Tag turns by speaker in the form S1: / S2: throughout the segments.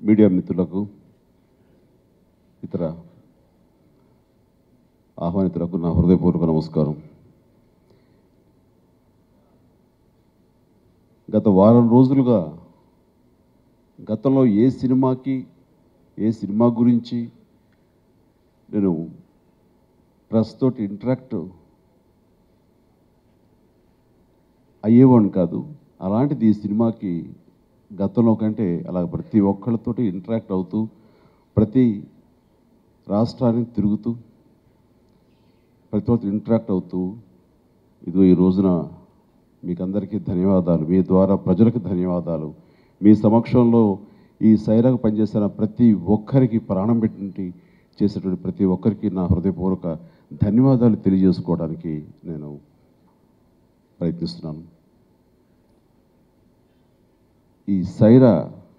S1: Media మిత్రులకు ఇతర ఆహ్వానితులకు నా హృదయపూర్వక నమస్కారం గత వారం రోజులుగా గతంలో ఏ సినిమాకి ఏ సినిమా గురించి నేను ప్రెస్ తోటి ఇంటరాక్ట్ అయ్యేవాడిని కాదు అలాంటిది ఈ సినిమాకి గతంలో కంటే అలా ప్రతి ఒక్కళ్ళతోటి ఇంటరాక్ట్ అవుతూ ప్రతి రాష్ట్రానికి తిరుగుతూ ప్రతి ఒక్కరితో ఇంటరాక్ట్ అవుతూ ఇదిగో ఈ రోజున మీకు అందరికీ ధన్యవాదాలు మీ ద్వారా ప్రజలకు ధన్యవాదాలు మీ సమక్షంలో ఈ సైరాకు పనిచేసిన ప్రతి ఒక్కరికి ప్రాణం పెట్టి చేసేటువంటి ప్రతి ఒక్కరికి నా హృదయపూర్వక ధన్యవాదాలు తెలియజేసుకోవడానికి నేను ప్రయత్నిస్తున్నాను ఈ సైరా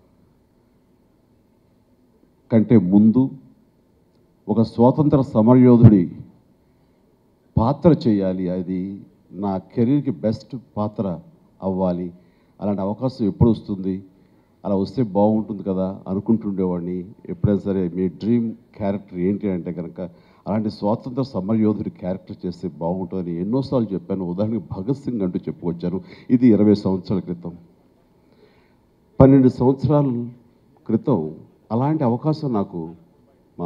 S1: కంటే ముందు ఒక స్వాతంత్ర సమరయోధుడి పాత్ర చేయాలి అది నా కెరీర్కి బెస్ట్ పాత్ర అవ్వాలి అలాంటి అవకాశం ఎప్పుడు వస్తుంది అలా వస్తే బాగుంటుంది కదా అనుకుంటుండేవాడిని ఎప్పుడైనా సరే మీ డ్రీమ్ క్యారెక్టర్ ఏంటి అంటే కనుక అలాంటి స్వాతంత్ర సమరయోధుడి క్యారెక్టర్ చేస్తే బాగుంటుందని ఎన్నోసార్లు చెప్పాను ఉదాహరణకి భగత్ సింగ్ అంటూ చెప్పుకొచ్చాను ఇది ఇరవై సంవత్సరాల క్రితం పన్నెండు సంవత్సరాల క్రితం అలాంటి అవకాశం నాకు మా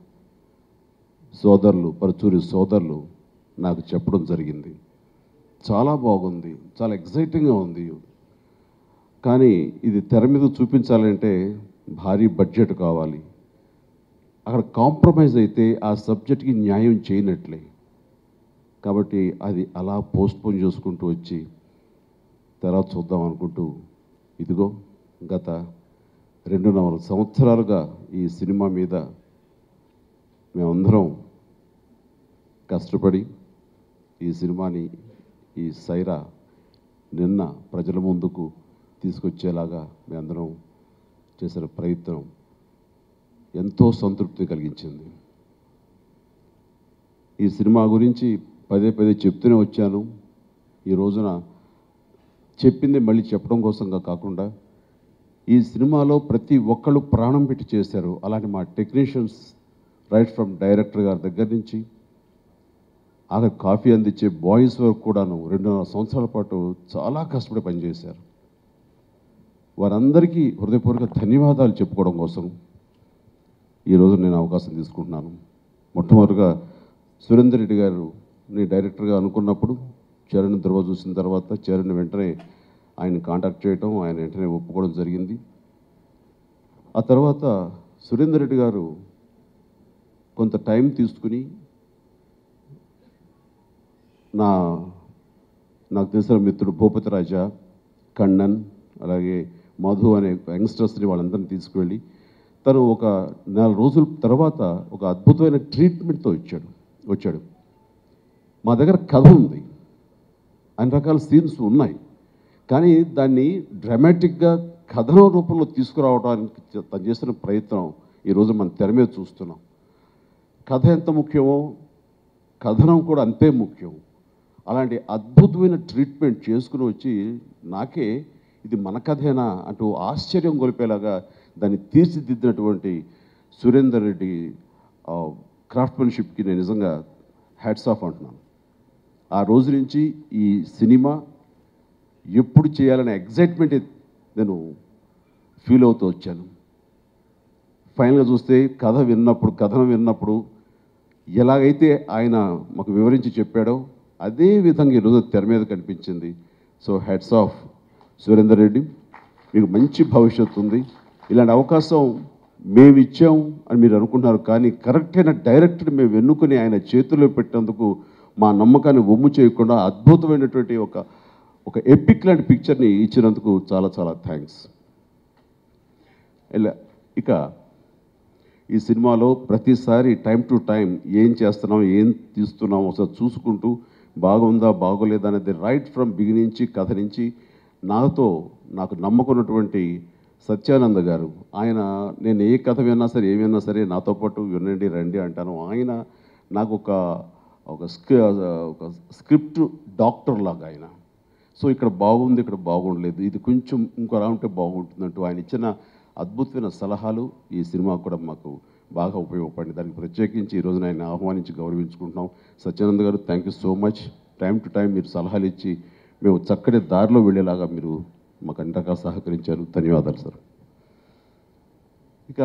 S1: సోదరులు పరచూరి సోదరులు నాకు చెప్పడం జరిగింది చాలా బాగుంది చాలా ఎగ్జైటింగ్గా ఉంది కానీ ఇది తెర మీద చూపించాలంటే భారీ బడ్జెట్ కావాలి అక్కడ కాంప్రమైజ్ అయితే ఆ సబ్జెక్ట్కి న్యాయం చేయనట్లే కాబట్టి అది అలా పోస్ట్పోన్ చేసుకుంటూ వచ్చి తర్వాత చూద్దాం అనుకుంటూ ఇదిగో గత రెండున్నర సంవత్సరాలుగా ఈ సినిమా మీద మేమందరం కష్టపడి ఈ సినిమాని ఈ సైరా నిన్న ప్రజల ముందుకు తీసుకొచ్చేలాగా మేమందరం చేసిన ప్రయత్నం ఎంతో సంతృప్తి కలిగించింది ఈ సినిమా గురించి పదే పదే చెప్తూనే వచ్చాను ఈ రోజున చెప్పింది మళ్ళీ చెప్పడం కోసంగా కాకుండా ఈ సినిమాలో ప్రతి ఒక్కళ్ళు ప్రాణం పెట్టి చేశారు అలాంటి మా టెక్నీషియన్స్ రైట్ ఫ్రమ్ డైరెక్టర్ గారి దగ్గర నుంచి ఆఖరి కాఫీ అందించే బాయ్స్ వరకు కూడాను రెండున్నర సంవత్సరాల పాటు చాలా కష్టపడి పనిచేశారు వారందరికీ హృదయపూర్వక ధన్యవాదాలు చెప్పుకోవడం కోసం ఈరోజు నేను అవకాశం తీసుకుంటున్నాను మొట్టమొదటిగా సురేందర్ రెడ్డి గారు నీ డైరెక్టర్గా అనుకున్నప్పుడు చరణ్ ధృవ చూసిన తర్వాత చరణ్ వెంటనే ఆయన కాంటాక్ట్ చేయటం ఆయన వెంటనే ఒప్పుకోవడం జరిగింది ఆ తర్వాత సురేందర్ రెడ్డి గారు కొంత టైం తీసుకుని నా నాకు తెలిసిన మిత్రుడు భూపతి రాజా కണ്ണన్ అలాగే మధు అనే యంగ్స్టర్స్ని వాళ్ళందరినీ తీసుకువెళ్ళి తను ఒక నెల రోజుల తర్వాత ఒక అద్భుతమైన ట్రీట్మెంట్తో వచ్చాడు వచ్చాడు మా దగ్గర కథ ఉంది అన్ని రకాల సీన్స్ ఉన్నాయి కానీ దాన్ని డ్రామాటిక్గా కథనం రూపంలో తీసుకురావడానికి తను చేసిన ప్రయత్నం ఈరోజు మన తెర మీద చూస్తున్నాం కథ ఎంత ముఖ్యమో కథనం కూడా అంతే ముఖ్యం అలాంటి అద్భుతమైన ట్రీట్మెంట్ చేసుకుని వచ్చి నాకే ఇది మన కథేనా అంటూ ఆశ్చర్యం గొలిపేలాగా దాన్ని తీర్చిదిద్దినటువంటి సురేందర్ రెడ్డి క్రాఫ్ట్మెన్షిప్కి నేను నిజంగా హ్యాట్స్ ఆఫ్ అంటున్నాను ఆ రోజు నుంచి ఈ సినిమా ఎప్పుడు చేయాలనే ఎగ్జైట్మెంట్ నేను ఫీల్ అవుతూ వచ్చాను ఫైనల్గా చూస్తే కథ విన్నప్పుడు కథనం విన్నప్పుడు ఎలాగైతే ఆయన మాకు వివరించి చెప్పాడో అదే విధంగా ఈరోజు తెర మీద కనిపించింది so hats off Surender Reddy మీకు మంచి భవిష్యత్తు ఉంది ఇలాంటి అవకాశం మేము ఇచ్చాం అని మీరు అనుకుంటున్నారు కానీ కరెక్ట్ అయిన డైరెక్టర్ మేము ఎన్నుకొని ఆయన చేతుల్లో పెట్టేందుకు మా నమ్మకాన్ని ఒమ్ము చేయకుండా అద్భుతమైనటువంటి ఒక ఒక ఎపిక్ లాంటి పిక్చర్ని ఇచ్చినందుకు చాలా చాలా థ్యాంక్స్ ఇలా ఇక ఈ సినిమాలో ప్రతిసారి టైం టు టైం ఏం చేస్తున్నాం ఏం తీస్తున్నాం ఒకసారి చూసుకుంటూ బాగుందా బాగోలేదా అనేది రైట్ ఫ్రమ్ బిగినింగ్ నుంచి కథ నుంచి నాతో నాకు నమ్మకున్నటువంటి సత్యానంద గారు ఆయన నేను ఏ కథ విన్నా సరే ఏమి విన్నా సరే నాతో పాటు వినండి రండి అంటాను ఆయన నాకు ఒక ఒక స్క్రి ఒక స్క్రిప్ట్ డాక్టర్ లాగా ఆయన సో ఇక్కడ బాగుంది ఇక్కడ బాగుండలేదు ఇది కొంచెం ఇంకోలా ఉంటే బాగుంటుందంటూ ఆయన ఇచ్చిన అద్భుతమైన సలహాలు ఈ సినిమా కూడా మాకు బాగా ఉపయోగపడింది దానికి ప్రత్యేకించి ఈ రోజున ఆయన ఆహ్వానించి గౌరవించుకుంటున్నాం సత్యానంద్ గారు thank you so much time to time మీరు సలహాలు ఇచ్చి మేము చక్కటి దారిలో వెళ్ళేలాగా మీరు మాకు అన్ని రకాల సహకరించారు ధన్యవాదాలు సార్ ఇక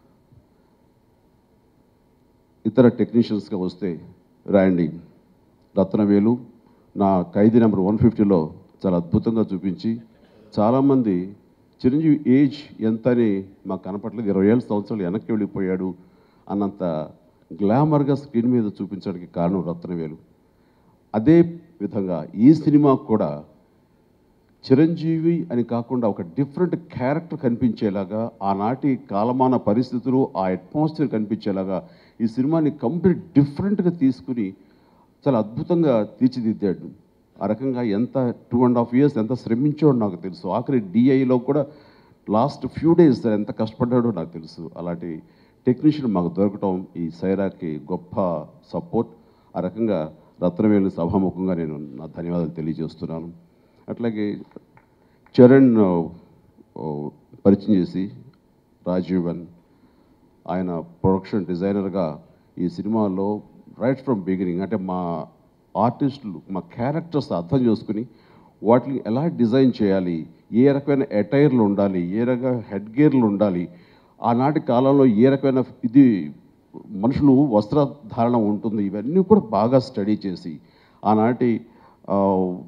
S1: ఇతర టెక్నీషియన్స్గా వస్తే రాయండి రత్నవేలు నా ఖైదీ నెంబర్ వన్ ఫిఫ్టీలో చాలా అద్భుతంగా చూపించి చాలామంది చిరంజీవి ఏజ్ ఎంత అని మాకు కనపట్లేదు ఇరవై ఏళ్ళ సంవత్సరాలు వెనక్కి వెళ్ళిపోయాడు అన్నంత గ్లామర్గా స్క్రీన్ మీద చూపించడానికి కారణం రత్నవేలు అదే విధంగా ఈ సినిమాకు కూడా చిరంజీవి అని కాకుండా ఒక డిఫరెంట్ క్యారెక్టర్ కనిపించేలాగా ఆనాటి కాలమాన పరిస్థితులు ఆ అట్మాస్ఫియర్ కనిపించేలాగా ఈ సినిమాని కంప్లీట్ డిఫరెంట్గా తీసుకుని చాలా అద్భుతంగా తీర్చిదిద్దాడు ఆ రకంగా ఎంత టూ అండ్ హాఫ్ ఇయర్స్ ఎంత శ్రమించాడో నాకు తెలుసు ఆఖరి డిఐలో కూడా లాస్ట్ ఫ్యూ డేస్ ఎంత కష్టపడ్డాడో నాకు తెలుసు అలాంటి టెక్నీషియన్ మాకు దొరకటం ఈ సైరాకి గొప్ప సపోర్ట్ ఆ రకంగా రత్నవేలు సభాముఖంగా నేను నా ధన్యవాదాలు తెలియజేస్తున్నాను అట్లాగే చరణ్ ఆ, ఓ, పరిచయం చేసి రాజీవన్ ఆయన ప్రొడక్షన్ డిజైనర్గా ఈ సినిమాలో రైట్ ఫ్రమ్ బిగినింగ్ అంటే మా ఆర్టిస్టులు మా క్యారెక్టర్స్ అర్థం చేసుకుని వాటిని ఎలా డిజైన్ చేయాలి ఏ రకమైన అటైర్లు ఉండాలి ఏ రకమైన హెడ్ గేర్లు ఉండాలి ఆనాటి కాలంలో ఏ రకమైన ఇది మనుషులు వస్త్రధారణ ఉంటుంది ఇవన్నీ కూడా బాగా స్టడీ చేసి ఆనాటి ఆ,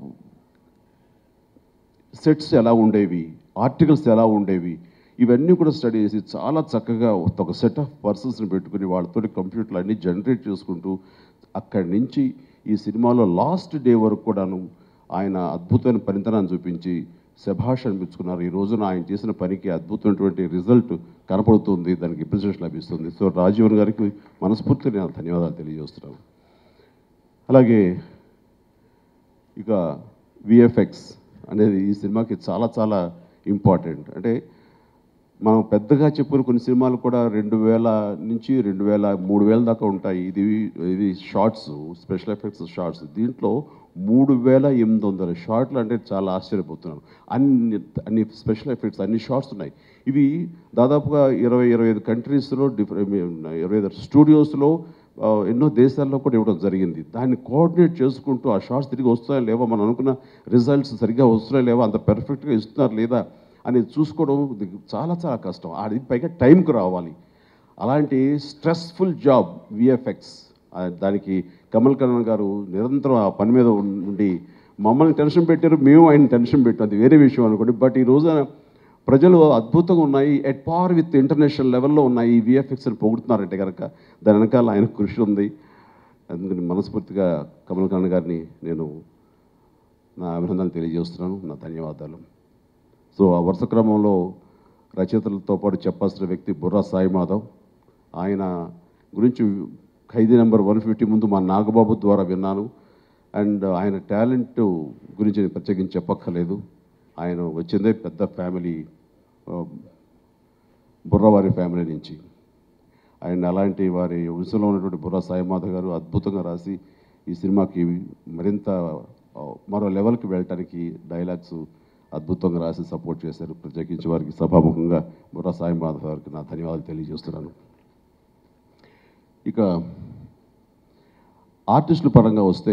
S1: సెట్స్ ఎలా ఉండేవి ఆర్టికల్స్ ఎలా ఉండేవి ఇవన్నీ కూడా స్టడీ చేసి చాలా చక్కగా ఒక సెట్ ఆఫ్ పర్సన్స్ని పెట్టుకుని వాళ్ళతో కంప్యూటర్లు అన్నీ జనరేట్ చేసుకుంటూ అక్కడి నుంచి ఈ సినిమాలో లాస్ట్ డే వరకు కూడాను ఆయన అద్భుతమైన పనితనాన్ని చూపించి శభాష్ అనిపించుకున్నారు ఈ రోజున ఆయన చేసిన పనికి అద్భుతమైనటువంటి రిజల్ట్ కనపడుతుంది దానికి అప్రిసియేషన్ లభిస్తుంది సో రాజీవన్ గారికి మనస్ఫూర్తిగా నేను ధన్యవాదాలు తెలియజేస్తున్నాను అలాగే ఇక విఎఫ్ఎక్స్ అనేది ఈ సినిమాకి చాలా చాలా ఇంపార్టెంట్ అంటే మనం పెద్దగా చెప్పుకున్న కొన్ని సినిమాలు కూడా రెండు వేల నుంచి రెండు వేల మూడు వేల దాకా ఉంటాయి ఇది ఇది షార్ట్స్ స్పెషల్ ఎఫెక్ట్స్ షార్ట్స్ దీంట్లో మూడు వేల ఎనిమిది వందల షార్ట్లు అంటే చాలా ఆశ్చర్యపోతున్నాను అన్ని అన్ని స్పెషల్ ఎఫెక్ట్స్ అన్ని షార్ట్స్ ఉన్నాయి ఇవి దాదాపుగా ఇరవై ఇరవై ఐదు కంట్రీస్లో డిఫరెంట్ ఇరవై ఐదు స్టూడియోస్లో ఆ, ఎన్నో దేశాల్లో కూడా ఇవ్వడం జరిగింది దాన్ని కోఆర్డినేట్ చేసుకుంటూ ఆ షార్ట్స్ తిరిగి వస్తున్నాయా లేవా మనం అనుకున్న రిజల్ట్స్ సరిగ్గా వస్తున్నాయా లేవా అంత పెర్ఫెక్ట్గా ఇస్తున్నారు లేదా అనేది చూసుకోవడం ఇది చాలా చాలా కష్టం అది పైగా టైంకి రావాలి అలాంటి స్ట్రెస్ఫుల్ జాబ్ విఎఫ్ఎక్స్ దానికి కమల్ కరణ్ గారు నిరంతరం ఆ పని మీద ఉండి మమ్మల్ని టెన్షన్ పెట్టారు మేము ఆయన టెన్షన్ పెట్టాం అది వేరే విషయం అనుకోండి బట్ ఈ రోజున ప్రజలు అద్భుతంగా ఉన్నాయి ఎట్ పార్ విత్ ఇంటర్నేషనల్ లెవెల్లో ఉన్నాయి ఈ విఎఫ్ఎక్స్ అని పొగుడుతున్నారంటే కనుక దాని వెనకాల ఆయన కృషి ఉంది అందుకని మనస్ఫూర్తిగా కమల్ కరణ్ గారిని నేను నా అభినందనలు తెలియజేస్తున్నాను నా ధన్యవాదాలు సో ఆ వరుస క్రమంలో రచయితలతో పాటు చెప్పాల్సిన వ్యక్తి బుర్రా సాయి మాధవ్ ఆయన గురించి ఖైదీ నెంబర్ వన్ ఫిఫ్టీ ముందు మా నాగబాబు ద్వారా విన్నాను అండ్ ఆయన టాలెంట్ గురించి నేను ప్రత్యేకించి చెప్పక్కర్లేదు ఆయన వచ్చిందే పెద్ద ఫ్యామిలీ ఆ, బుర్రవారి ఫ్యామిలీ నుంచి అండ్ అలాంటి వారి వంశంలో ఉన్నటువంటి బుర్రా సాయి మాధవ్ గారు అద్భుతంగా రాసి ఈ సినిమాకి మరింత ఆ, మరో లెవెల్కి వెళ్ళటానికి డైలాగ్స్ అద్భుతంగా రాసి సపోర్ట్ చేశారు ప్రత్యేకించి వారికి సభాముఖంగా బుర్రా సాయి మాధవ్ గారికి నా ధన్యవాదాలు తెలియజేస్తున్నాను ఇక ఆర్టిస్టుల పరంగా వస్తే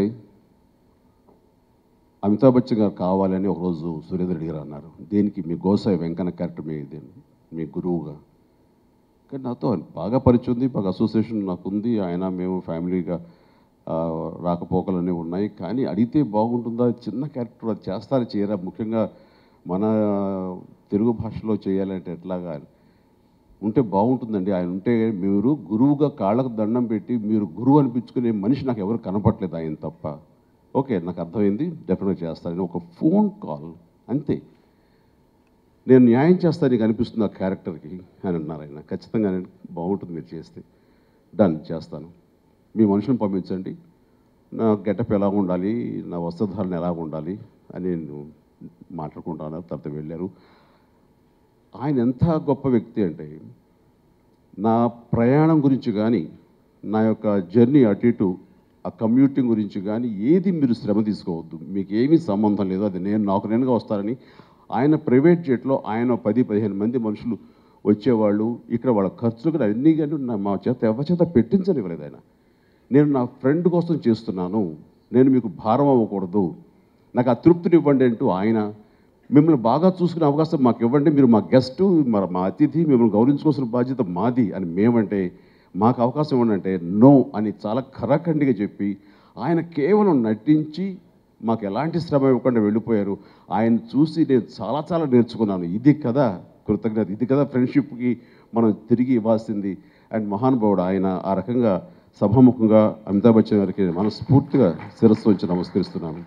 S1: అమితాబ్ బచ్చన్ గారు కావాలని ఒకరోజు సురేంద్ర రెడ్డి గారు అన్నారు దేనికి మీ గోసాయి వెంకన్న క్యారెక్టర్ మీ ఇది మీ గురువుగా కానీ నాతో బాగా పరిచయం ఉంది బాగా అసోసియేషన్ నాకు ఉంది ఆయన మేము ఫ్యామిలీగా ఆ, రాకపోకలన్నీ ఉన్నాయి కానీ అడిగితే బాగుంటుందా చిన్న క్యారెక్టర్ అది చేస్తారా చేయరా ముఖ్యంగా మన తెలుగు భాషలో చేయాలంటే ఎట్లాగా ఉంటే బాగుంటుందండి ఆయన ఉంటే మీరు గురువుగా కాళ్ళకు దండం పెట్టి మీరు గురువు అనిపించుకునే మనిషి నాకు ఎవరు కనపట్లేదు ఆయన తప్ప ఓకే నాకు అర్థమైంది డెఫినెట్గా చేస్తానని ఒక ఫోన్ కాల్ అంతే నేను న్యాయం చేస్తాను నీకు అనిపిస్తుంది ఆ క్యారెక్టర్కి అని అన్నారు ఆయన ఖచ్చితంగా నేను బాగుంటుంది మీరు చేస్తే డన్ చేస్తాను మీ మనుషులను పంపించండి నా గెటప్ ఎలా ఉండాలి నా వస్త్రధారణ ఎలా ఉండాలి అని నేను మాట్లాడుకుంటాను తర్వాత వెళ్ళారు ఆయన ఎంత గొప్ప వ్యక్తి అంటే నా ప్రయాణం గురించి కానీ నా యొక్క జర్నీ అటు ఇటు ఆ కమ్యూటింగ్ గురించి కానీ ఏది మీరు శ్రమ తీసుకోవద్దు మీకు ఏమీ సంబంధం లేదు అది నేను నాకు నేనుగా వస్తారని ఆయన ప్రైవేట్ జెట్లో ఆయన పది పదిహేను మంది మనుషులు వచ్చేవాళ్ళు ఇక్కడ వాళ్ళ ఖర్చులు కూడా అన్నీ కానీ నా- మా చేత ఎవరి చేత పెట్టించనివ్వలేదు ఆయన నేను నా ఫ్రెండ్ కోసం చేస్తున్నాను నేను మీకు భారం అవ్వకూడదు నాకు ఆ తృప్తిని ఇవ్వండి అంటూ ఆయన మిమ్మల్ని బాగా చూసుకునే అవకాశం మాకు ఇవ్వండి మీరు మా గెస్ట్ మరి మా అతిథి మిమ్మల్ని గౌరవించుకోవాల్సిన బాధ్యత మాది అని మేమంటే మాకు అవకాశం ఇవ్వండి అంటే నో అని చాలా ఖరాఖండిగా చెప్పి ఆయన కేవలం నటించి మాకు ఎలాంటి శ్రమ ఇవ్వకుండా వెళ్ళిపోయారు ఆయన చూసి నేను చాలా చాలా నేర్చుకున్నాను ఇది కదా కృతజ్ఞత ఇది కదా ఫ్రెండ్షిప్కి మనం తిరిగి ఇవ్వాల్సింది అండ్ మహానుభావుడు ఆయన ఆ రకంగా సభాముఖంగా అమితాబ్ బచ్చన్ గారికి మనస్ఫూర్తిగా శిరస్సు వచ్చి నమస్కరిస్తున్నాను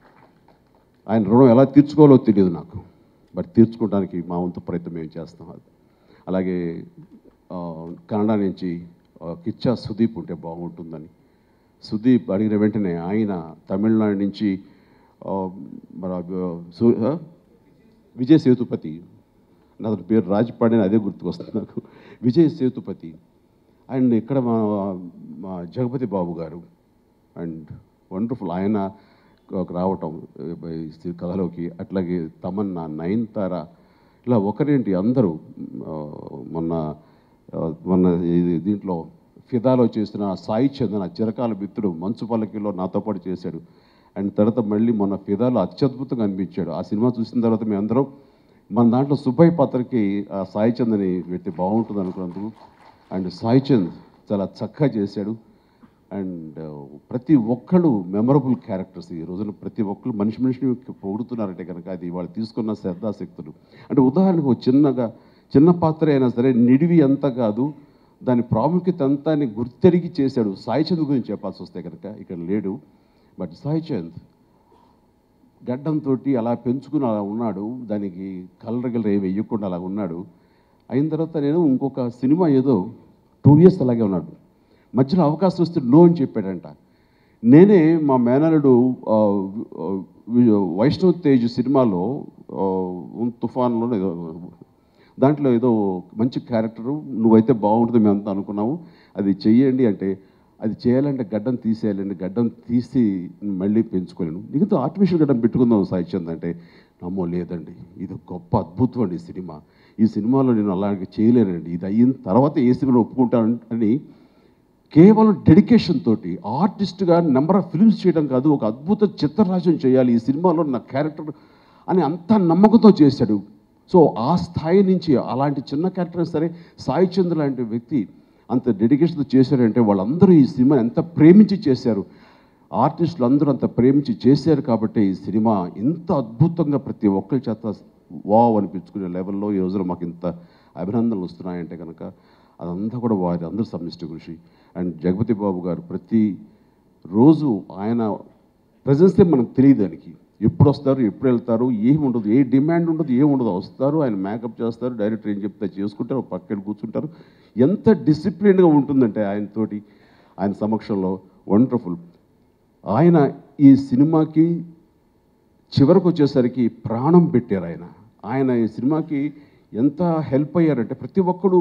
S1: ఆయన రుణం ఎలా తీర్చుకోవాలో తెలియదు నాకు బట్ తీర్చుకోవడానికి మా వంతు ప్రయత్నం మేము చేస్తాం అది అలాగే ఆ, కన్నడ నుంచి ఆ, కిచ్చా సుదీప్ ఉంటే బాగుంటుందని సుదీప్ అడిగిన వెంటనే ఆయన తమిళనాడు నుంచి ఆ, మన ఆ, సు- ఆ? విజయ్ సేతుపతి నా పేరు రాజపాడి అని అదే గుర్తుకొస్తుంది నాకు విజయ్ సేతుపతి అండ్ ఇక్కడ మా మా జగపతి బాబు గారు అండ్ వండర్ఫుల్ ఆయన ఒక రావటం ఈ కథలోకి అట్లాగే తమన్నా నయనతార ఇలా ఒకరేంటి అందరూ ఆ, మొన్న ఆ, మొన్న ఇది- దీంట్లో ఫిదాలో చేసిన సాయి చందన చిరకాల మిత్రుడు మంచు పల్లకిలో నాతో పాటు చేశాడు అండ్ తర్వాత మళ్ళీ మొన్న ఫిదాలో అత్యద్భుతంగా అనిపించాడు ఆ సినిమా చూసిన తర్వాత మేమందరం మన దాంట్లో సుబ్బయ్య పాత్రకి ఆ సాయి చందని వ్యక్తి బాగుంటుంది అనుకున్నందుకు అండ్ సాయి చంద్ చాలా చక్కగా చేశాడు అండ్ ప్రతి ఒక్కళ్ళు మెమరబుల్ క్యారెక్టర్స్ ఈ రోజున ప్రతి ఒక్కళ్ళు మనిషి మనిషిని పొగుడుతున్నారంటే కనుక అది వాళ్ళు తీసుకున్న శ్రద్ధాశక్తులు అంటే ఉదాహరణకు ఒక చిన్నగా చిన్న పాత్ర అయినా సరే నిడివి అంత కాదు దాని ప్రాముఖ్యత అంతా గుర్తెరిగి చేశాడు సాయి చంద్ గురించి చెప్పాల్సి వస్తే కనుక ఇక్కడ లేడు బట్ సాయి చంద్ గడ్డంతో అలా పెంచుకుని అలా ఉన్నాడు దానికి కలర్ గలర్ ఏమి వేయకుండా అలా ఉన్నాడు అయిన తర్వాత నేను ఇంకొక సినిమా ఏదో టూ ఇయర్స్ అలాగే ఉన్నాడు మధ్యలో అవకాశం వస్తే నో అని చెప్పాడంట నేనే మా మేనలుడు ఆ, వి- వైష్ణవ్ తేజ్ సినిమాలో ఆ, ఉన్ తుఫాన్లో ఏదో దాంట్లో ఏదో మంచి క్యారెక్టరు నువ్వైతే బాగుంటుంది మేము అంతా అనుకున్నాము అది చెయ్యండి అంటే అది చేయాలంటే గడ్డం తీసేయాలండి గడ్డం తీసి మళ్ళీ పెంచుకోలేను మిగతా ఆర్టిఫిషియల్ గడ్డం పెట్టుకుందాం సాహిత్యం అంటే నమ్మో లేదండి ఇది గొప్ప అద్భుతం అండి ఈ సినిమా ఈ సినిమాలో నేను అలాగే చేయలేనండి ఇది అయిన తర్వాత ఏ సినిమాలో ఒప్పుకుంటాను అని కేవలం డెడికేషన్ తోటి ఆర్టిస్ట్గా నెంబర్ ఆఫ్ ఫిల్మ్స్ చేయడం కాదు ఒక అద్భుత చిత్రరాజ్యం చేయాలి ఈ సినిమాలో నా క్యారెక్టర్ అని అంత నమ్మకంతో చేశాడు సో ఆ స్థాయి నుంచి అలాంటి చిన్న క్యారెక్టర్ సరే సాయి చంద్ర లాంటి వ్యక్తి అంత డెడికేషన్తో చేశారంటే వాళ్ళందరూ ఈ సినిమా ఎంత ప్రేమించి చేశారు ఆర్టిస్టులు అందరూ అంత ప్రేమించి చేశారు కాబట్టి ఈ సినిమా ఇంత అద్భుతంగా ప్రతి ఒక్కరి చేత వావ్ అనిపించుకునే లెవెల్లో ఈ రోజున మాకు ఇంత అభినందనలు వస్తున్నాయంటే కనుక అదంతా కూడా వారి అందరి సమిష్టి కృషి అండ్ జగపతి బాబు గారు ప్రతి రోజు ఆయన ప్రజెన్సే మనకు తెలియదు దానికి ఎప్పుడు వస్తారు ఎప్పుడు వెళ్తారు ఏమి ఉండదు ఏ డిమాండ్ ఉండదు ఏమి ఉండదు వస్తారు ఆయన మేకప్ చేస్తారు డైరెక్టర్ ఏం చెప్తే చేసుకుంటారు పక్కన కూర్చుంటారు ఎంత డిసిప్లిన్గా ఉంటుందంటే ఆయనతోటి ఆయన సమక్షంలో వండర్ఫుల్ ఆయన ఈ సినిమాకి చివరకు వచ్చేసరికి ప్రాణం పెట్టారు ఆయన ఆయన ఈ సినిమాకి ఎంత హెల్ప్ అయ్యారంటే ప్రతి ఒక్కడు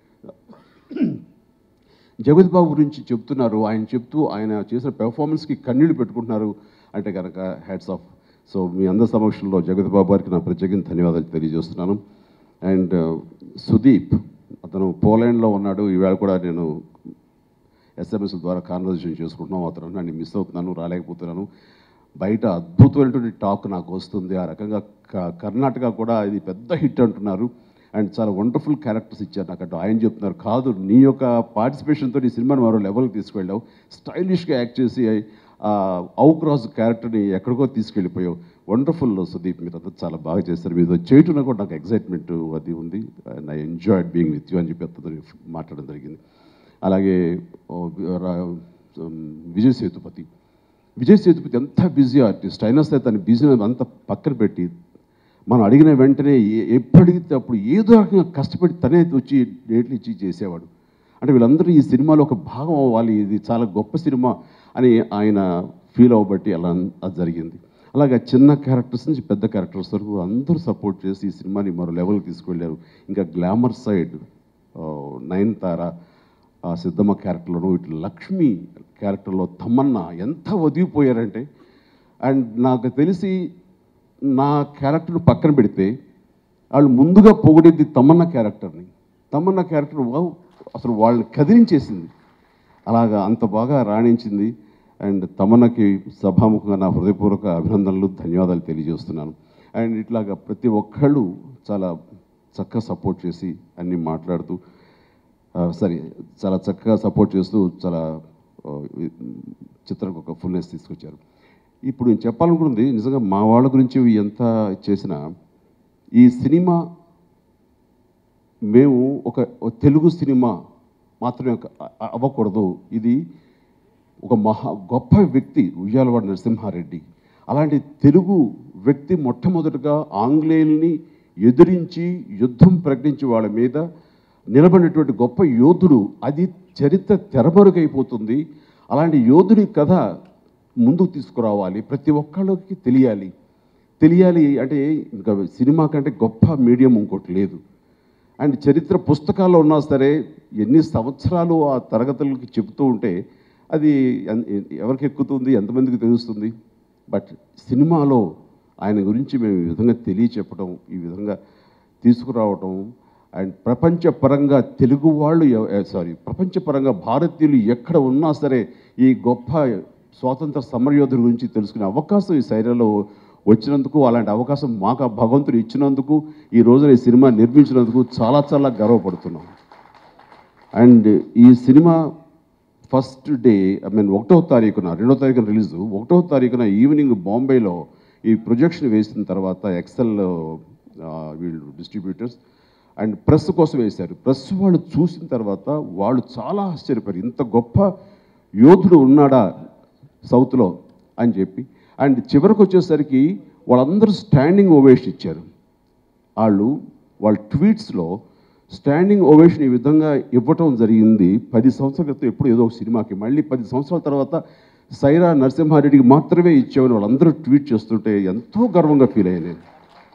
S1: జగత్ బాబు గురించి చెప్తున్నారు ఆయన చెప్తూ ఆయన చేసిన పెర్ఫార్మెన్స్కి కన్నీళ్లు పెట్టుకుంటున్నారు అంటే కనుక హ్యాట్స్ ఆఫ్ సో మీ అందరి సమక్షంలో జగత్ బాబు గారికి నా ప్రత్యేకంగా ధన్యవాదాలు తెలియజేస్తున్నాను అండ్ సుదీప్ అతను పోలాండ్లో ఉన్నాడు ఈవేళ కూడా నేను ఎస్ఎంఎస్ ద్వారా కాన్వర్జేషన్ చేసుకుంటున్నాం అతను నన్ను మిస్ అవుతున్నాను రాలేకపోతున్నాను బయట అద్భుతమైనటువంటి టాక్ నాకు వస్తుంది ఆ రకంగా క- కర్ణాటక కూడా ఇది పెద్ద హిట్ అంటున్నారు అండ్ చాలా వండర్ఫుల్ క్యారెక్టర్స్ ఇచ్చారు నాకు అంటే ఆయన చెప్తున్నారు కాదు నీ యొక్క పార్టిసిపేషన్తో ఈ సినిమాని మరో లెవెల్కి తీసుకెళ్ళావు స్టైలిష్గా యాక్ట్ చేసి అవుక్రాస్ క్యారెక్టర్ని ఎక్కడికో తీసుకెళ్ళిపోయావు వండర్ఫుల్ సుదీప్ మీరు అంతా చాలా బాగా చేస్తారు మీతో చేయటం కూడా నాకు ఎగ్జైట్మెంట్ అది ఉంది and I enjoyed being with you అని చెప్పి అతను మాట్లాడడం జరిగింది అలాగే ఓ, రా- ఉమ్, విజయ్ సేతుపతి విజయ్ సేతుపతి ఎంత బిజీ ఆర్టిస్ట్ అయినా సరే తన బిజీ అంతా పక్కన పెట్టి మనం అడిగిన వెంటనే ఏ- ఎప్పుడు అడిగితే అప్పుడు ఏదో రకంగా కష్టపడి తనే వచ్చి డేట్లు ఇచ్చి చేసేవాడు అంటే వీళ్ళందరూ ఈ సినిమాలో ఒక భాగం అవ్వాలి ఇది చాలా గొప్ప సినిమా అని ఆయన ఫీల్ అవ్వబట్టి అలా అది జరిగింది అలాగే చిన్న క్యారెక్టర్స్ నుంచి పెద్ద క్యారెక్టర్స్ వరకు అందరూ సపోర్ట్ చేసి ఈ సినిమాని మరో లెవెల్కి తీసుకెళ్ళారు ఇంకా గ్లామర్ సైడ్ నయనతార ఆ సిద్ధమ్మ క్యారెక్టర్లోను ఇటు లక్ష్మి క్యారెక్టర్లో తమన్నా ఎంత ఒదిగిపోయారంటే అండ్ నాకు తెలిసి నా క్యారెక్టర్ పక్కన పెడితే వాళ్ళు ముందుగా పొగిడేది తమన్నా క్యారెక్టర్ని తమన్నా క్యారెక్టర్ వావ్ అసలు వాళ్ళని కదిలించేసింది అలాగా అంత బాగా రాణించింది అండ్ తమన్నకి సభాముఖంగా నా హృదయపూర్వక అభినందనలు ధన్యవాదాలు తెలియజేస్తున్నాను అండ్ ఇట్లాగా ప్రతి ఒక్కళ్ళు చాలా చక్కగా సపోర్ట్ చేసి అన్నీ మాట్లాడుతూ సరే చాలా చక్కగా సపోర్ట్ చేస్తూ చాలా ఆ, ఈ చిత్రానికి ఒక ఫుల్నెస్ తీసుకొచ్చారు ఇప్పుడు నేను చెప్పాలనుకున్నది నిజంగా మా వాళ్ళ గురించి ఎంత చేసినా ఈ సినిమా మేము ఒక ఒక తెలుగు సినిమా మాత్రమే ఒక- అ- అవ్వకూడదు ఇది ఒక మహా గొప్ప వ్యక్తి ఉయ్యాలవాడ నరసింహారెడ్డి అలాంటి తెలుగు వ్యక్తి మొట్టమొదటిగా ఆంగ్లేయుల్ని ఎదిరించి యుద్ధం ప్రకటించి వాళ్ళ మీద నిలబడినటువంటి గొప్ప యోధుడు అది చరిత్ర తెరమరుగైపోతుంది అలాంటి యోధుడి కథ ముందుకు తీసుకురావాలి ప్రతి ఒక్కళ్ళకి తెలియాలి తెలియాలి అంటే ఇంకా సినిమా కంటే గొప్ప మీడియం ఇంకోటి లేదు అండ్ చరిత్ర పుస్తకాల్లో ఉన్నా సరే ఎన్ని సంవత్సరాలు ఆ తరగతులకి చెబుతూ ఉంటే అది ఎన్- ఎవరికి ఎక్కుతుంది ఎంతమందికి తెలుస్తుంది బట్ సినిమాలో ఆయన గురించి మేము ఈ విధంగా తెలియచెప్పడం ఈ విధంగా తీసుకురావటం అండ్ ప్రపంచపరంగా తెలుగు వాళ్ళు సారీ ప్రపంచపరంగా భారతీయులు ఎక్కడ ఉన్నా సరే ఈ గొప్ప స్వాతంత్ర సమరయోధుల గురించి తెలుసుకునే అవకాశం ఈ శైలిలో వచ్చినందుకు అలాంటి అవకాశం మాకు ఆ భగవంతుడు ఇచ్చినందుకు ఈ రోజున ఈ సినిమా నిర్మించినందుకు చాలా చాలా గర్వపడుతున్నాం అండ్ ఈ సినిమా ఫస్ట్ డే ఐ మీన్ ఒకటో తారీఖున రెండో తారీఖున రిలీజ్ ఒకటో తారీఖున ఈవినింగ్ బాంబేలో ఈ ప్రొజెక్షన్ వేసిన తర్వాత ఎక్సెల్ వీళ్ళు డిస్ట్రిబ్యూటర్స్ అండ్ ప్రెస్ కోసం వేశారు ప్రెస్ వాళ్ళు చూసిన తర్వాత వాళ్ళు చాలా ఆశ్చర్యపోయారు ఇంత గొప్ప యోధుడు ఉన్నాడా సౌత్లో అని చెప్పి అండ్ చివరికి వచ్చేసరికి వాళ్ళందరూ స్టాండింగ్ ఓవేషన్ ఇచ్చారు వాళ్ళు వాళ్ళ ట్వీట్స్లో స్టాండింగ్ ఓవేషన్ ఈ విధంగా ఇవ్వటం జరిగింది పది సంవత్సరాల క్రితం ఎప్పుడు ఏదో ఒక సినిమాకి మళ్ళీ పది సంవత్సరాల తర్వాత సైరా నరసింహారెడ్డికి మాత్రమే ఇచ్చామని వాళ్ళందరూ ట్వీట్ చేస్తుంటే ఎంతో గర్వంగా ఫీల్ అయ్యాను నేను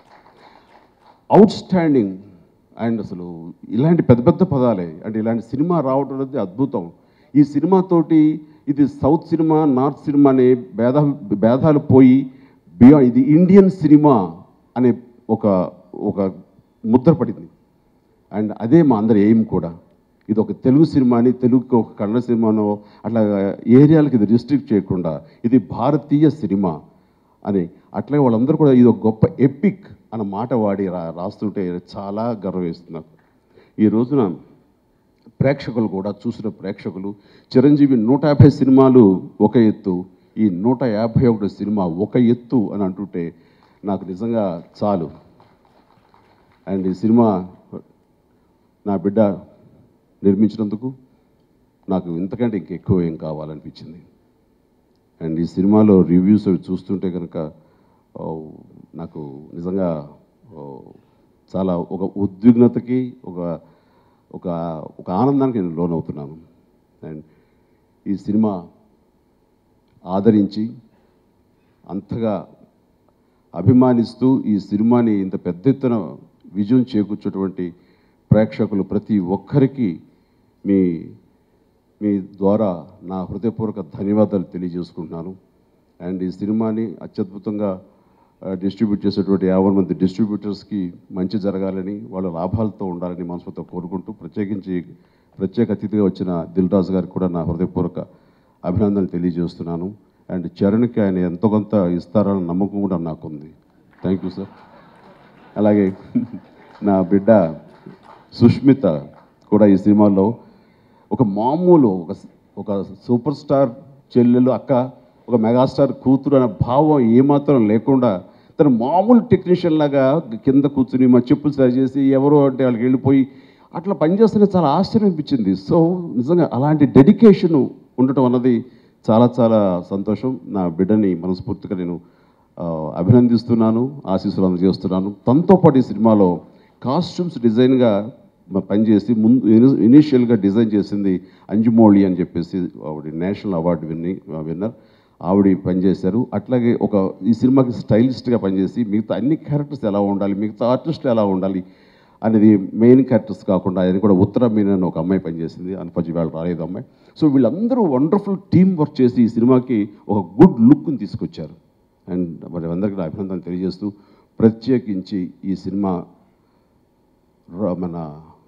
S1: అవుట్ స్టాండింగ్ అండ్ అసలు ఇలాంటి పెద్ద పెద్ద పదాలే అంటే ఇలాంటి సినిమా రావడం అనేది అద్భుతం ఈ సినిమాతోటి ఇది సౌత్ సినిమా నార్త్ సినిమా అనే భేద భేదాలు పోయి బియా ఇది ఇండియన్ సినిమా అనే ఒక ఒక ముద్ర పడింది అండ్ అదే మా అందరి ఎయిమ్ కూడా ఇది ఒక తెలుగు సినిమాని తెలుగుకి ఒక కన్నడ సినిమానో అట్లా ఏరియాలకి ఇది రిస్ట్రిక్ట్ చేయకుండా ఇది భారతీయ సినిమా అని అట్లే వాళ్ళందరూ కూడా ఇది ఒక గొప్ప ఎపిక్ అన్న మాట వాడి రా రాస్తుంటే చాలా గర్వవేస్తున్నారు ఈ రోజున ప్రేక్షకులు కూడా చూసిన ప్రేక్షకులు చిరంజీవి నూట యాభై సినిమాలు ఒక ఎత్తు ఈ నూట యాభై ఒకటి సినిమా ఒక ఎత్తు అని అంటుంటే నాకు నిజంగా చాలు అండ్ ఈ సినిమా నా బిడ్డ నిర్మించినందుకు నాకు ఇంతకంటే ఇంకెక్కువ ఏం కావాలనిపించింది అండ్ ఈ సినిమాలో రివ్యూస్ అవి చూస్తుంటే కనుక ఓ, నాకు నిజంగా ఓ, చాలా ఒక ఉద్విగ్నతకి ఒక ఒక ఒక ఆనందానికి నేను లోనవుతున్నాను అండ్ ఈ సినిమా ఆదరించి అంతగా అభిమానిస్తూ ఈ సినిమాని ఇంత పెద్ద ఎత్తున విజయం చేకూర్చేటువంటి ప్రేక్షకులు ప్రతి ఒక్కరికి మీ మీ ద్వారా నా హృదయపూర్వక ధన్యవాదాలు తెలియజేసుకుంటున్నాను అండ్ ఈ సినిమాని అత్యద్భుతంగా డిస్ట్రిబ్యూట్ చేసేటువంటి యాభై మంది డిస్ట్రిబ్యూటర్స్కి మంచి జరగాలని వాళ్ళ లాభాలతో ఉండాలని మనసుతో కోరుకుంటూ ప్రత్యేకించి ప్రత్యేక అతిథిగా వచ్చిన దిల్ రాజు గారికి కూడా నా హృదయపూర్వక అభినందనలు తెలియజేస్తున్నాను అండ్ చరణ్కి ఆయన ఎంతో కొంత ఇస్తారన్న నమ్మకం కూడా నాకుంది థ్యాంక్ యూ సార్ అలాగే నా బిడ్డ సుష్మిత కూడా ఈ సినిమాలో ఒక మామూలు ఒక ఒక సూపర్ స్టార్ చెల్లెలు అక్క ఒక మెగాస్టార్ కూతురు అనే భావం ఏమాత్రం లేకుండా తను మామూలు టెక్నీషియన్ లాగా కింద కూర్చుని మా చెప్పులు సరి చేసి ఎవరో అంటే వాళ్ళకి వెళ్ళిపోయి అట్లా పనిచేస్తేనే చాలా ఆశ్చర్యం అనిపించింది సో నిజంగా అలాంటి డెడికేషన్ ఉండటం అన్నది చాలా చాలా సంతోషం నా బిడ్డని మనస్ఫూర్తిగా నేను ఆ, అభినందిస్తున్నాను ఆశీస్సులు అందజేస్తున్నాను తనతో పాటు ఈ సినిమాలో కాస్ట్యూమ్స్ డిజైన్గా మ- పనిచేసి ముందు ఇని- ఇనీషియల్గా డిజైన్ చేసింది అంజుమౌళి అని చెప్పేసి ఆవిడ నేషనల్ అవార్డు విన్ని విన్నర్ ఆవిడ పనిచేశారు అట్లాగే ఒక ఈ సినిమాకి స్టైలిస్ట్గా పనిచేసి మిగతా అన్ని క్యారెక్టర్స్ ఎలా ఉండాలి మిగతా ఆర్టిస్టులు ఎలా ఉండాలి అనేది మెయిన్ క్యారెక్టర్స్ కాకుండా ఆయన కూడా ఉత్తర మీన అని ఒక అమ్మాయి పనిచేసింది అన్ఫర్చునేట్ వాళ్ళు రాలేదు అమ్మాయి సో వీళ్ళందరూ వండర్ఫుల్ టీమ్ వర్క్ చేసి ఈ సినిమాకి ఒక గుడ్ లుక్ని తీసుకొచ్చారు అండ్ మరి అందరికీ నా అభినందనలు తెలియజేస్తూ ప్రత్యేకించి ఈ సినిమా ర- మన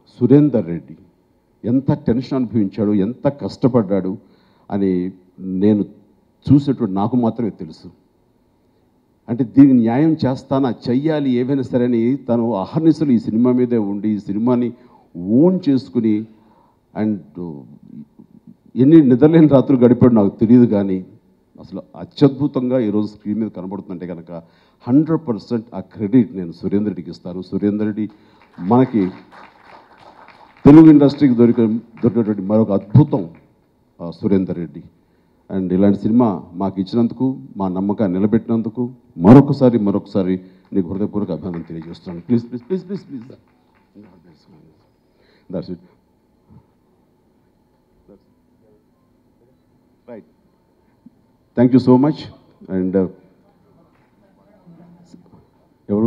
S1: సురేందర్ రెడ్డి ఎంత టెన్షన్ అనుభవించాడు ఎంత కష్టపడ్డాడు అని నేను చూసేటువంటి నాకు మాత్రమే తెలుసు అంటే దీనికి న్యాయం చేస్తానా చెయ్యాలి ఏవైనా సరే అని తను అహర్నిశలు ఈ సినిమా మీదే ఉండి ఈ సినిమాని ఓన్ చేసుకుని అండ్ ఎన్ని నిద్రలేని రాత్రులు గడిపాడు నాకు తెలియదు కానీ అసలు అత్యద్భుతంగా ఈరోజు స్క్రీన్ మీద కనబడుతుందంటే కనుక హండ్రెడ్ పర్సెంట్ ఆ క్రెడిట్ నేను సురేందర్ రెడ్డికి ఇస్తాను సురేందర్ రెడ్డి మనకి తెలుగు ఇండస్ట్రీకి దొరిక దొరికినటువంటి మరొక అద్భుతం ఆ, సురేందర్ రెడ్డి అండ్ ఇలాంటి సినిమా మాకు ఇచ్చినందుకు మా నమ్మకాన్ని నిలబెట్టినందుకు మరొకసారి మరొకసారి నీకు హృదయపూర్వక అభినందన తెలియజేస్తున్నాను please please please please please that's it right thank you so much and ఎవరు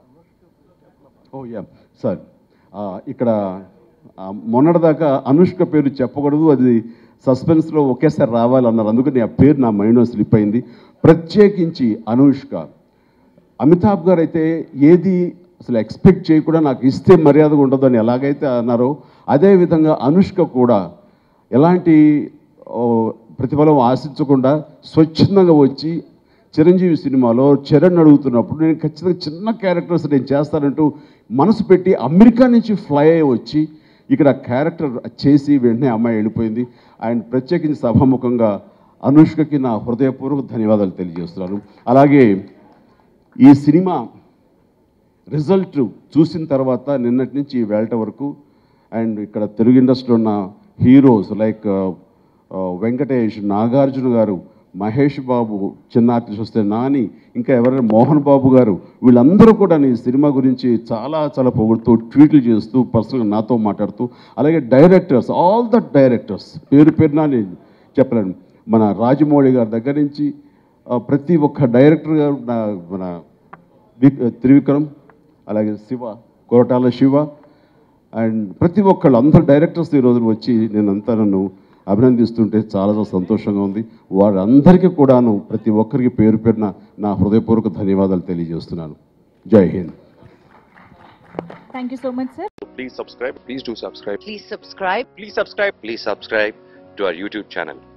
S1: ఓ యా సార్ ఇక్కడ ఆ, మొన్నటిదాకా అనుష్క పేరు చెప్పకూడదు అది సస్పెన్స్లో ఒకేసారి రావాలన్నారు అందుకని ఆ పేరు నా మైండ్లో స్లిప్ అయింది ప్రత్యేకించి అనుష్క అమితాబ్ గారు అయితే ఏది అసలు ఎక్స్పెక్ట్ చేయకుండా నాకు ఇస్తే మర్యాదగా ఉండదు అని ఎలాగైతే అన్నారో అదేవిధంగా అనుష్క కూడా ఎలాంటి ఓ, ప్రతిఫలం ఆశించకుండా స్వచ్ఛందంగా వచ్చి చిరంజీవి సినిమాలో చరణ్ అడుగుతున్నప్పుడు నేను ఖచ్చితంగా చిన్న క్యారెక్టర్స్ నేను చేస్తానంటూ మనసు పెట్టి అమెరికా నుంచి ఫ్లై అయ్యి వచ్చి ఇక్కడ క్యారెక్టర్ చేసి వెంటనే అమ్మాయి వెళ్ళిపోయింది అండ్ ప్రత్యేకించి సభాముఖంగా అనుష్కకి నా హృదయపూర్వక ధన్యవాదాలు తెలియజేస్తున్నాను అలాగే ఈ సినిమా రిజల్ట్ చూసిన తర్వాత నిన్నటి నుంచి వేళట వరకు అండ్ ఇక్కడ తెలుగు ఇండస్ట్రీలో ఉన్న హీరోస్ లైక్ వెంకటేష్ నాగార్జున గారు మహేష్ బాబు చిన్న ఆర్టిస్ట్ వస్తే నాని ఇంకా ఎవరైనా మోహన్ బాబు గారు వీళ్ళందరూ కూడా ఈ సినిమా గురించి చాలా చాలా పొగుడుతూ ట్వీట్లు చేస్తూ పర్సనల్గా నాతో మాట్లాడుతూ అలాగే డైరెక్టర్స్ ఆల్ ద డైరెక్టర్స్ పేరు పేరున నేను చెప్పలేను మన రాజమౌళి గారి దగ్గర నుంచి ఆ, ప్రతి ఒక్క డైరెక్టర్ గారు నా- మన వి- త్రివిక్రమ్ అలాగే శివ కొరటాల శివ అండ్ ప్రతి ఒక్కళ్ళు అందరు డైరెక్టర్స్ ఈ రోజున వచ్చి నేనంతా నన్ను అభినందిస్తుంటే చాలా చాలా సంతోషంగా ఉంది వారందరికీ కూడాను ప్రతి ఒక్కరికి పేరు పేరున నా హృదయపూర్వక ధన్యవాదాలు తెలియజేస్తున్నాను జై Hind
S2: Thank you so much, sir.
S3: Please subscribe. Please do subscribe.
S4: Please subscribe.
S3: Please subscribe. Please subscribe to our YouTube channel.